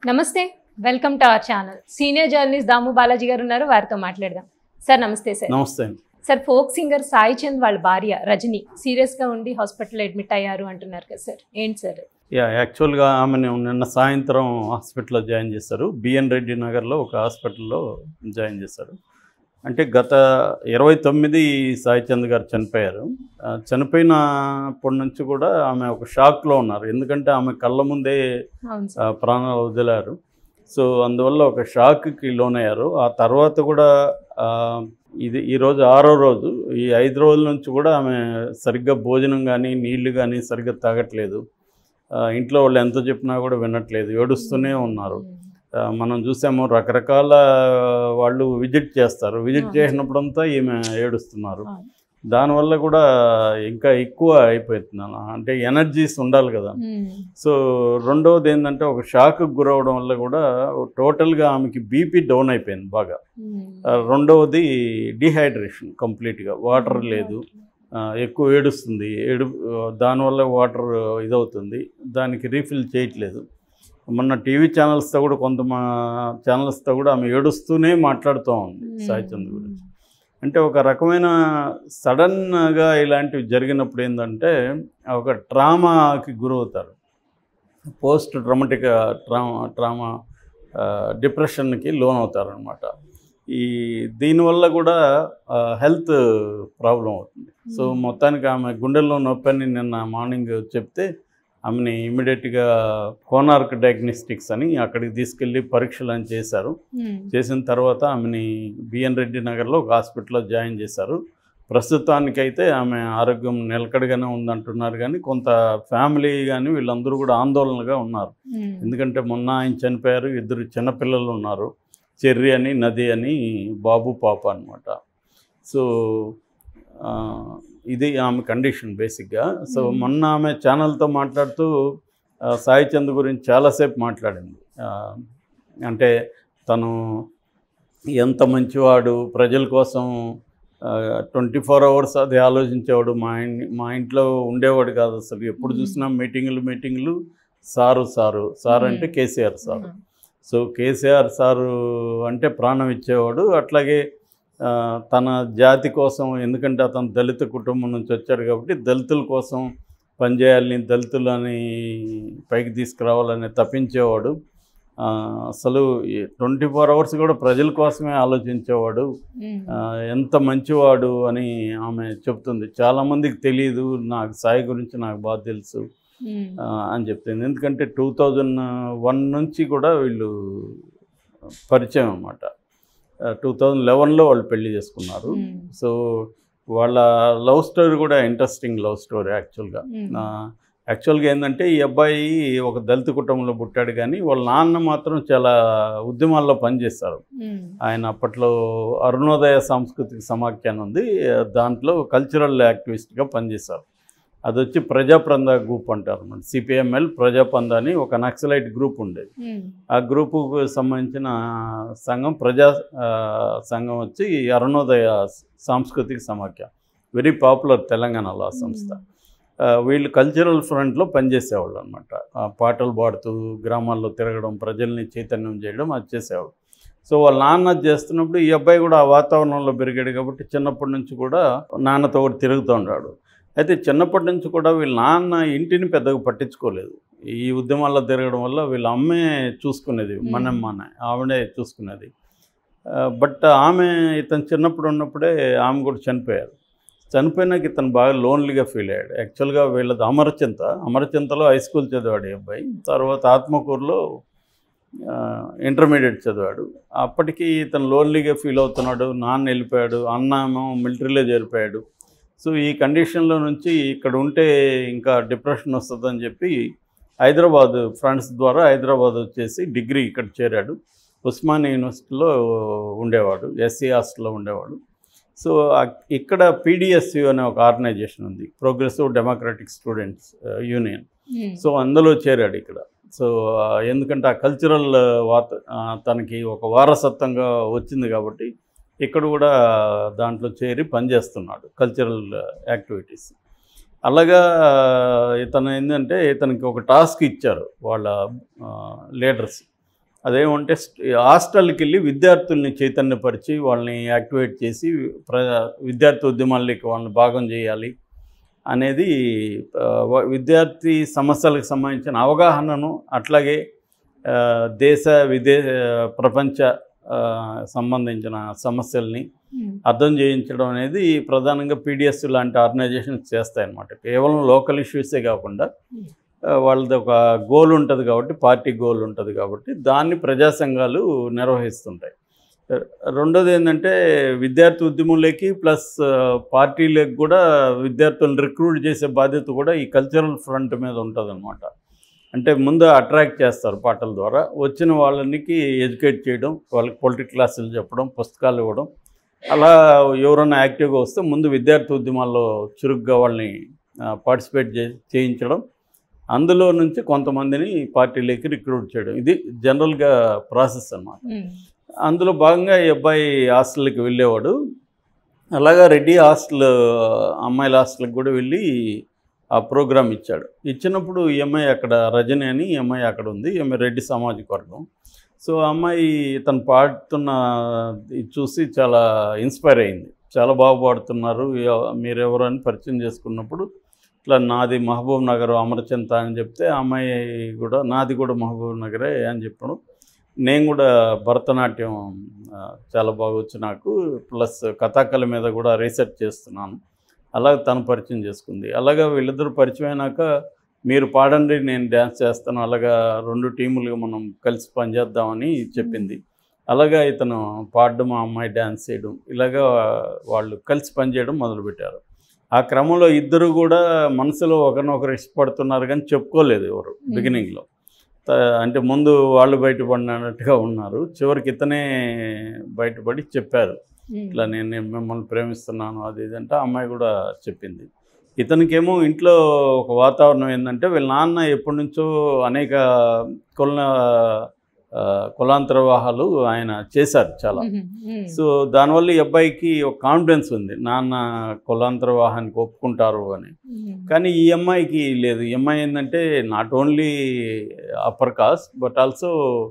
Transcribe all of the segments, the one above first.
నమస్తే welcome to our channel senior journalist Damu Balaji garu ఉన్నారు వారితో మాట్లాడదాం సార్ నమస్తే సార్ నమస్తే అండి sir folk singer Sai Chand వాళ్ళ భార్య రజని సీరియస్ గా ఉండి హాస్పిటల్ అడ్మిట్ అయ్యారు అంటున్నారు కదా సార్ ఏంటి సార్ యా యాక్చువల్గా ఆమెను నిన్న సాయంత్రం హాస్పిటల్లో జాయిన్ చేశారు బిఎన్ రెడ్డి నగర్లో ఒక హాస్పిటల్లో జాయిన్ చేశారు అంటే గత ఇరవై తొమ్మిది సాయి చంద్ గారు చనిపోయారు ఆ, చనిపోయినప్పటి నుంచి కూడా ఆమె ఒక షాక్లో ఉన్నారు ఎందుకంటే ఆమె కళ్ళ ముందే అవును ఆ, సార్ ప్రాణాలు వదిలారు సో అందువల్ల ఒక షాక్కి లోనయ్యారు ఆ తర్వాత కూడా ఆ, ఇది ఈరోజు ఆరో రోజు ఈ ఐదు రోజుల నుంచి కూడా ఆమె సరిగ్గా భోజనం కానీ నీళ్లు కానీ సరిగ్గా తాగట్లేదు ఆ, ఇంట్లో వాళ్ళు ఎంత చెప్పినా కూడా వినట్లేదు ఏడుస్తూనే ఉన్నారు ఆ, మనం చూసాము రకరకాల వాళ్ళు విజిట్ చేస్తారు విజిట్ అవును. చేసినప్పుడంతా ఈమె ఏడుస్తున్నారు అవును. దానివల్ల కూడా ఇంకా ఎక్కువ అయిపోతున్నాను అంటే ఎనర్జీస్ ఉండాలి కదా మ్మ్. సో రెండవది ఏంటంటే ఒక షాక్కి గురవడం వల్ల కూడా టోటల్గా ఆమెకి బీపీ డౌన్ అయిపోయింది బాగా మ్మ్. ఆ, రెండవది డిహైడ్రేషన్ కంప్లీట్గా వాటర్ లేదు ఆ, ఎక్కువ ఏడుస్తుంది ఏడు దానివల్ల వాటర్ ఇదవుతుంది దానికి రీఫిల్ చేయట్లేదు మొన్న టీవీ ఛానల్స్తో కూడా కొంత మా ఛానల్స్తో కూడా ఆమె ఏడుస్తూనే మాట్లాడుతూ ఉంది సాయి చంద్ గురించి అంటే ఒక రకమైన సడన్గా ఇలాంటివి జరిగినప్పుడు ఏంటంటే ఒక ట్రామాకి గురవుతారు పోస్ట్ ట్రమటిక్ ట్రామా ట్రామా డిప్రెషన్కి లోన్ అవుతారనమాట ఈ దీనివల్ల కూడా హెల్త్ ప్రాబ్లం అవుతుంది సో Hmm. మొత్తానికి ఆమె గుండెల్లో నొప్పి అని నిన్న మార్నింగ్ చెప్తే ఆమెని ఇమీడియట్గా కోనార్క్ డయాగ్నోస్టిక్స్ అని అక్కడికి తీసుకెళ్ళి పరీక్షలు అని చేశారు మ్మ్. చేసిన తర్వాత ఆమెని బిఎన్ రెడ్డి నగర్లో ఒక హాస్పిటల్లో జాయిన్ చేశారు ప్రస్తుతానికైతే ఆమె ఆరోగ్యం నిలకడగానే ఉందంటున్నారు కానీ కొంత ఫ్యామిలీ కానీ వీళ్ళందరూ కూడా ఆందోళనగా ఉన్నారు మ్మ్. ఎందుకంటే మొన్న ఆయన చనిపోయారు ఇద్దరు చిన్నపిల్లలు ఉన్నారు చెర్రి అని నది అని బాబు పాప అనమాట సో ఆ, ఇది ఆమె కండిషన్ బేసిక్గా సో Hmm. మొన్న ఆమె ఛానల్తో మాట్లాడుతూ ఆ, సాయి చంద్ గురించి చాలాసేపు మాట్లాడింది ఆ, అంటే తను ఎంత మంచివాడు ప్రజల కోసం ట్వంటీ ఫోర్ అవర్స్ అది ఆలోచించేవాడు మా ఇన్ మా ఇంట్లో ఉండేవాడు కాదు అసలు ఎప్పుడు Hmm. చూసినా మీటింగులు మీటింగులు సారు సారు సార్ అంటే Hmm. కేసీఆర్ సార్ మ్మ్. సో కేసీఆర్ సారు అంటే ప్రాణం ఇచ్చేవాడు అట్లాగే ఆ, తన జాతి కోసం ఎందుకంటే అతను దళిత కుటుంబం నుంచి వచ్చాడు కాబట్టి దళితుల కోసం పనిచేయాలని దళితులని పైకి తీసుకురావాలని తప్పించేవాడు ఆ, అసలు ట్వంటీ ఫోర్ అవర్స్ కూడా ప్రజల కోసమే ఆలోచించేవాడు మ్మ్. ఆ, ఎంత మంచివాడు అని ఆమె చెప్తుంది చాలామందికి తెలియదు నాకు సాయి గురించి నాకు బాగా తెలుసు మ్మ్. ఆ, అని చెప్తుంది ఎందుకంటే టూ థౌజండ్ వన్ నుంచి కూడా వీళ్ళు పరిచయం అనమాట టూ థౌజండ్ లెవెన్లో వాళ్ళు పెళ్లి చేసుకున్నారు మ్మ్. సో వాళ్ళ లవ్ స్టోరీ కూడా ఇంట్రెస్టింగ్ లవ్ స్టోరీ యాక్చువల్గా మ్మ్. యాక్చువల్గా ఏంటంటే ఈ అబ్బాయి ఒక దళిత కుటుంబంలో పుట్టాడు కానీ వాళ్ళ నాన్న మాత్రం చాలా ఉద్యమాల్లో పనిచేస్తారు మ్మ్. ఆయన అప్పట్లో అరుణోదయ సాంస్కృతిక సమాఖ్యాన్ని ఉంది దాంట్లో కల్చరల్ యాక్టివిస్ట్గా పనిచేశారు అది వచ్చి ప్రజాప్రంద గ్రూప్ అంటారు అన్నమాట సిపిఎంఎల్ ప్రజాపంద అని ఒక నక్సలైట్ గ్రూప్ ఉండేది మ్మ్. ఆ గ్రూపుకు సంబంధించిన సంఘం ప్రజా ఆ, సంఘం వచ్చి అరుణోదయ సాంస్కృతిక సమాఖ్య వెరీ పాపులర్ తెలంగాణలో ఆ సంస్థ ఆ, వీళ్ళు కల్చరల్ ఫ్రంట్లో పనిచేసేవాళ్ళు అనమాట పాటలు పాడుతూ గ్రామాల్లో తిరగడం ప్రజల్ని చైతన్యం చేయడం అది చేసేవాళ్ళు సో వాళ్ళ నాన్న అది చేస్తున్నప్పుడు ఈ అబ్బాయి కూడా ఆ వాతావరణంలో పెరిగాడు కాబట్టి చిన్నప్పటి నుంచి కూడా నాన్నతో కూడా తిరుగుతూ ఉన్నాడు అయితే చిన్నప్పటి నుంచి కూడా వీళ్ళ నాన్న ఇంటిని పెద్దగా పట్టించుకోలేదు ఈ ఉద్యమాల్లో తిరగడం వల్ల వీళ్ళ అమ్మే చూసుకునేది Hmm. మనమ్మనే ఆవిడే చూసుకునేది ఆ, బట్ ఆమె ఇతను చిన్నప్పుడు ఉన్నప్పుడే ఆమె కూడా చనిపోయారు చనిపోయినాక ఇతను బాగా లోన్లీగా ఫీల్ అయ్యాడు యాక్చువల్గా వీళ్ళది అమరచింత అమరచింతలో హై స్కూల్ చదివాడు ఈ అబ్బాయి తర్వాత ఆత్మకూరులో ఇంటర్మీడియట్ చదివాడు అప్పటికి ఇతను లోన్లీగా ఫీల్ అవుతున్నాడు నాన్న వెళ్ళిపోయాడు అన్న ఏమో మిలిటరీలో చేరిపోయాడు సో ఈ కండిషన్లో నుంచి ఇక్కడ ఉంటే ఇంకా డిప్రెషన్ వస్తుందని చెప్పి హైదరాబాద్ ఫ్రెండ్స్ ద్వారా హైదరాబాద్ వచ్చేసి డిగ్రీ ఇక్కడ చేరాడు ఉస్మానియా యూనివర్సిటీలో ఉండేవాడు ఎస్సీ హాస్టల్లో ఉండేవాడు సో అక్- ఇక్కడ పీడిఎస్యు అనే ఒక ఆర్గనైజేషన్ ఉంది ప్రోగ్రెసివ్ డెమోక్రటిక్ స్టూడెంట్స్ యూనియన్ మ్మ్. సో అందులో చేరాడు ఇక్కడ సో ఆ, ఎందుకంటే ఆ కల్చరల్ వాత ఆ, తనకి ఒక వారసత్వంగా వచ్చింది కాబట్టి ఇక్కడ కూడా దాంట్లో చేరి పనిచేస్తున్నాడు కల్చరల్ యాక్టివిటీస్ అలాగా ఇతను ఏంటంటే ఇతనికి ఒక టాస్క్ ఇచ్చారు వాళ్ళ లీడర్స్ అదేమంటే స్ట్- హాస్టల్కి వెళ్ళి విద్యార్థుల్ని చైతన్యపరిచి వాళ్ళని యాక్టివేట్ చేసి ప్ర విద్యార్థి ఉద్యమాల్లోకి వాళ్ళని భాగం చేయాలి అనేది ఆ, వ- విద్యార్థి సమస్యలకు సంబంధించిన అవగాహనను అట్లాగే ఆ, దేశ విదే ప్రపంచ ఆ, సంబంధించిన సమస్యల్ని ఉమ్. అర్థం చేయించడం అనేది ప్రధానంగా పీడిఎస్ లాంటి ఆర్గనైజేషన్స్ చేస్తాయన్నమాట కేవలం లోకల్ ఇష్యూసే కాకుండా ఆ, వాళ్ళది ఒక గోల్ ఉంటుంది కాబట్టి పార్టీ గోల్ ఉంటుంది కాబట్టి దాన్ని ప్రజా సంఘాలు నిర్వహిస్తుంటాయి రెండోది ఏంటంటే విద్యార్థి ఉద్యమంలోకి ప్లస్ పార్టీలకు కూడా విద్యార్థులను రిక్రూట్ చేసే బాధ్యత కూడా ఈ కల్చరల్ ఫ్రంట్ మీద ఉంటుంది అంటే ముందు అట్రాక్ట్ చేస్తారు పాటల ద్వారా వచ్చిన వాళ్ళనికి ఎడ్యుకేట్ చేయడం వాళ్ళకి పొలిటిక్ క్లాసులు చెప్పడం పుస్తకాలు ఇవ్వడం అలా ఎవరైనా యాక్టివ్గా వస్తే ముందు విద్యార్థి ఉద్యమాల్లో చురుగ్గా వాళ్ళని పార్టిసిపేట్ చే చేయించడం అందులో నుంచి కొంతమందిని పార్టీలోకి రిక్రూట్ చేయడం ఇది జనరల్గా ప్రాసెస్ అన్నమాట ఉమ్. అందులో భాగంగా ఈ అబ్బాయి హాస్టల్కి వెళ్ళేవాడు అలాగా రెడ్డి హాస్టల్ అమ్మాయిల హాస్టల్కి కూడా వెళ్ళి ఆ ప్రోగ్రామ్ ఇచ్చాడు ఇచ్చినప్పుడు ఈ అమ్మాయి అక్కడ రజని అని ఈ అమ్మాయి అక్కడ ఉంది ఈ అమ్మాయి రెడ్డి సామాజిక వర్గం సో ఆ అమ్మాయి తను పాడుతున్న ఇది చూసి చాలా ఇన్స్పైర్ అయింది చాలా బాగా పాడుతున్నారు ఎవ- మీరెవరు అని పరిచయం చేసుకున్నప్పుడు ఇట్లా నాది మహబూబ్ నగర్ అమరచంత అని చెప్తే ఆ అమ్మాయి కూడా నాది కూడా మహబూబ్ నగరే అని చెప్పడం నేను కూడా భరతనాట్యం ఆ, చాలా బాగా వచ్చు నాకు ప్లస్ కథాకళ మీద కూడా రీసెర్చ్ చేస్తున్నాను అలా తను పరిచయం చేసుకుంది అలాగా వీళ్ళిద్దరు పరిచయం అయినాక మీరు పాడండి నేను డ్యాన్స్ చేస్తాను అలాగా రెండు టీములుగా మనం కలిసి పనిచేద్దామని చెప్పింది అలాగా ఇతను పాడడం ఆ అమ్మాయి డ్యాన్స్ చేయడం ఇలాగా వాళ్ళు కలిసి పనిచేయడం మొదలుపెట్టారు ఆ క్రమంలో ఇద్దరు కూడా మనసులో ఒకరినొకరు ఇష్టపడుతున్నారు కానీ చెప్పుకోలేదు ఎవరు బిగినింగ్లో త- అంటే ముందు వాళ్ళు బయటపడినట్టుగా ఉన్నారు చివరికి ఇతనే బయటపడి చెప్పారు ఉమ్. ఇట్లా నేను నేను మిమ్మల్ని ప్రేమిస్తున్నాను అది ఇది అంటే ఆ అమ్మాయి కూడా చెప్పింది ఇతనికేమో ఇంట్లో ఒక వాతావరణం ఏంటంటే వీళ్ళ నాన్న ఎప్పటి నుంచో అనేక కుల ఆ, కులాంతర వివాహాలు ఆయన చేశారు చాలా ఉమ్. ఉమ్. సో దానివల్ల ఈ అబ్బాయికి ఒక కాన్ఫిడెన్స్ ఉంది నాన్న కులాంతర వివాహానికి ఒప్పుకుంటారు అని ఉమ్. కానీ ఈ అమ్మాయికి లేదు ఈ అమ్మాయి ఏంటంటే not only upper caste but also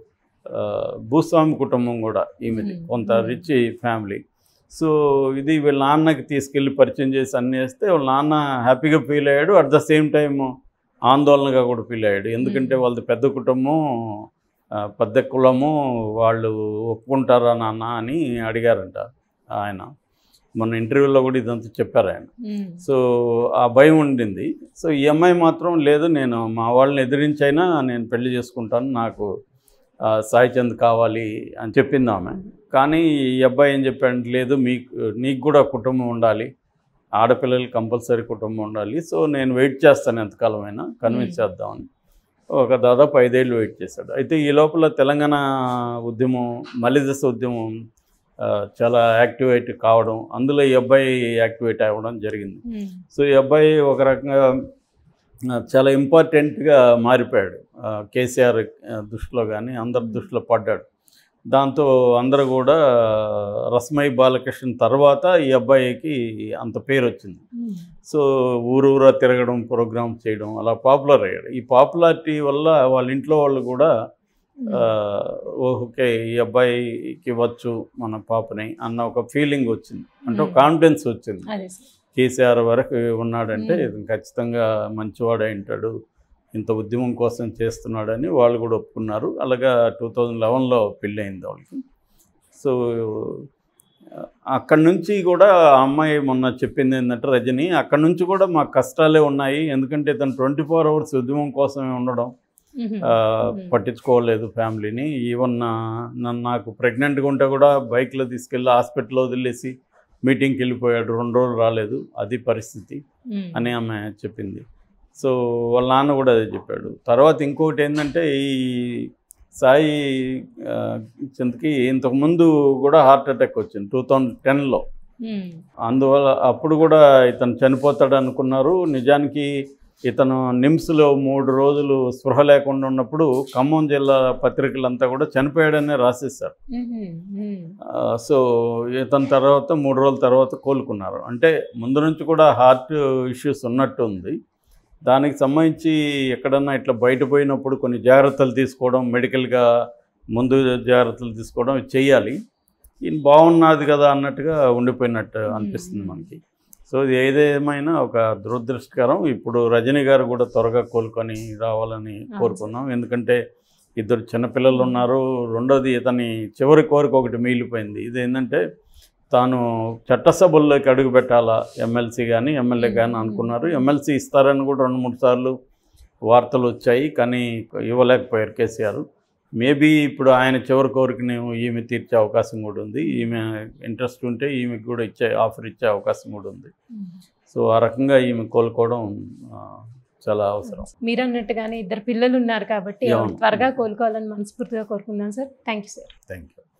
భూస్వామి కుటుంబం కూడా ఈమెది Hmm. కొంత Hmm. రిచ్ ఫ్యామిలీ సో ఇది వీళ్ళ నాన్నకి తీసుకెళ్ళి పరిచయం చేసి అన్నీ చేస్తే వాళ్ళ నాన్న హ్యాపీగా ఫీల్ అయ్యాడు అట్ ద సేమ్ టైం ఆందోళనగా కూడా ఫీల్ అయ్యాడు ఎందుకంటే Hmm. వాళ్ళది పెద్ద కుటుంబం ఆ, పెద్ద కులము వాళ్ళు ఒప్పుకుంటారా నాన్న అని అడిగారంట ఆయన మొన్న ఇంటర్వ్యూలో కూడా ఇదంతా చెప్పారు ఆయన ఉమ్. సో ఆ భయం ఉండింది సో ఈ అమ్మాయి మాత్రం లేదు నేను మా వాళ్ళని ఎదిరించైనా నేను పెళ్లి చేసుకుంటాను నాకు ఆ, సాయి చంద్ కావాలి అని చెప్పింది ఆమె కానీ ఈ అబ్బాయి ఏం చెప్పాడు లేదు మీకు నీకు కూడా కుటుంబం ఉండాలి ఆడపిల్లలకి కంపల్సరీ కుటుంబం ఉండాలి సో నేను వెయిట్ చేస్తాను ఎంతకాలమైనా కన్విన్స్ Hmm. చేద్దామని ఒక దాదాపు ఐదేళ్ళు వెయిట్ చేశాడు అయితే ఈ లోపల తెలంగాణ ఉద్యమం మలిదశ ఉద్యమం ఆ, చాలా యాక్టివేట్ కావడం అందులో ఈ అబ్బాయి యాక్టివేట్ అవ్వడం జరిగింది ఉమ్. సో ఈ అబ్బాయి ఒక రకంగా ఆ, చాలా ఇంపార్టెంట్గా మారిపోయాడు ఆ, కేసీఆర్ ఆ, దృష్టిలో కానీ అందరి దృష్టిలో పడ్డాడు దాంతో అందరూ కూడా రస్మై బాలకృష్ణ తర్వాత ఈ అబ్బాయికి అంత పేరు వచ్చింది ఉమ్. సో ఊరూరా తిరగడం ప్రోగ్రామ్ చేయడం అలా పాపులర్ అయ్యాడు ఈ పాపులారిటీ వల్ల వాళ్ళ ఇంట్లో వాళ్ళు కూడా ఆ, ఓకే ఈ అబ్బాయికి ఇవ్వచ్చు మన పాపని అన్న ఒక ఫీలింగ్ వచ్చింది అంటే ఒక Hmm. కాన్ఫిడెన్స్ వచ్చింది అదే సార్ కేసీఆర్ వరకు ఉన్నాడంటే Hmm. ఇతను ఖచ్చితంగా మంచివాడే ఉంటాడు ఇంత ఉద్యమం కోసం చేస్తున్నాడని వాళ్ళు కూడా ఒప్పుకున్నారు అలాగా టూ థౌజండ్ లెవెన్లో పెళ్ళయింది వాళ్ళకి సో అక్కడి నుంచి కూడా ఆ అమ్మాయి మొన్న చెప్పింది ఏంటంటే రజని అక్కడి నుంచి కూడా మాకు కష్టాలే ఉన్నాయి ఎందుకంటే ఇతను ట్వంటీ ఫోర్ అవర్స్ ఉద్యమం కోసమే ఉండడం ఉమ్. ఆ, ఉమ్. పట్టించుకోలేదు ఫ్యామిలీని ఈవెన్ నా- నన్ను నాకు ప్రెగ్నెంట్గా ఉంటే కూడా బైక్లో తీసుకెళ్ళి హాస్పిటల్లో వదిలేసి మీటింగ్కి వెళ్ళిపోయాడు రెండు రోజులు రాలేదు అది పరిస్థితి ఉమ్. అని ఆమె చెప్పింది సో వాళ్ళ నాన్న కూడా అదే చెప్పాడు తర్వాత ఇంకొకటి ఏంటంటే ఈ సాయి ఆ, చంద్కి ఇంతకుముందు కూడా హార్ట్ అటాక్ వచ్చింది టూ థౌజండ్ టెన్లో ఉమ్. అందువల్ల అప్పుడు కూడా ఇతను చనిపోతాడు అనుకున్నారు నిజానికి ఇతను నిమ్స్లో మూడు రోజులు స్పృహ లేకుండా ఉన్నప్పుడు ఖమ్మం జిల్లా పత్రికలంతా కూడా చనిపోయాడనే రాసేశారు ఉమ్. ఉమ్. ఆ, సో ఇతని తర్వాత మూడు రోజుల తర్వాత కోలుకున్నారు అంటే ముందు నుంచి కూడా హార్ట్ ఇష్యూస్ ఉన్నట్టు ఉంది దానికి సంబంధించి ఎక్కడన్నా ఇట్లా బయటపోయినప్పుడు కొన్ని జాగ్రత్తలు తీసుకోవడం మెడికల్గా ముందు జాగ్రత్తలు తీసుకోవడం చేయాలి ఈయన బాగున్నది కదా అన్నట్టుగా ఉండిపోయినట్టు అనిపిస్తుంది మనకి సో ఇది ఏదేమైనా ఒక దురదృష్టకరం ఇప్పుడు రజనీ గారు కూడా త్వరగా కోలుకొని రావాలని కోరుకున్నాం ఎందుకంటే ఇద్దరు చిన్నపిల్లలు ఉన్నారు రెండోది ఇతని చివరి కోరిక ఒకటి మిగిలిపోయింది ఇది ఏంటంటే తాను చట్టసభల్లోకి అడుగు పెట్టాలా ఎమ్మెల్సీ కానీ ఎమ్మెల్యే కానీ అనుకున్నారు ఎమ్మెల్సీ ఇస్తారని కూడా రెండు మూడు సార్లు వార్తలు వచ్చాయి కానీ ఇవ్వలేకపోయారు కేసీఆర్ మేబీ ఇప్పుడు ఆయన చివరి కోరికని ఈమె తీర్చే అవకాశం కూడా ఉంది ఈమె ఇంట్రెస్ట్ ఉంటే ఈమెకి కూడా ఇచ్చే ఆఫర్ ఇచ్చే అవకాశం కూడా ఉంది సో ఆ రకంగా ఈమె కోలుకోవడం ఆ, చాలా అవసరం మీరు అన్నట్టుగానే ఇద్దరు పిల్లలు ఉన్నారు కాబట్టి అవును. త్వరగా కోలుకోవాలని మనస్ఫూర్తిగా కోరుకున్నాను sir thank you sir thank you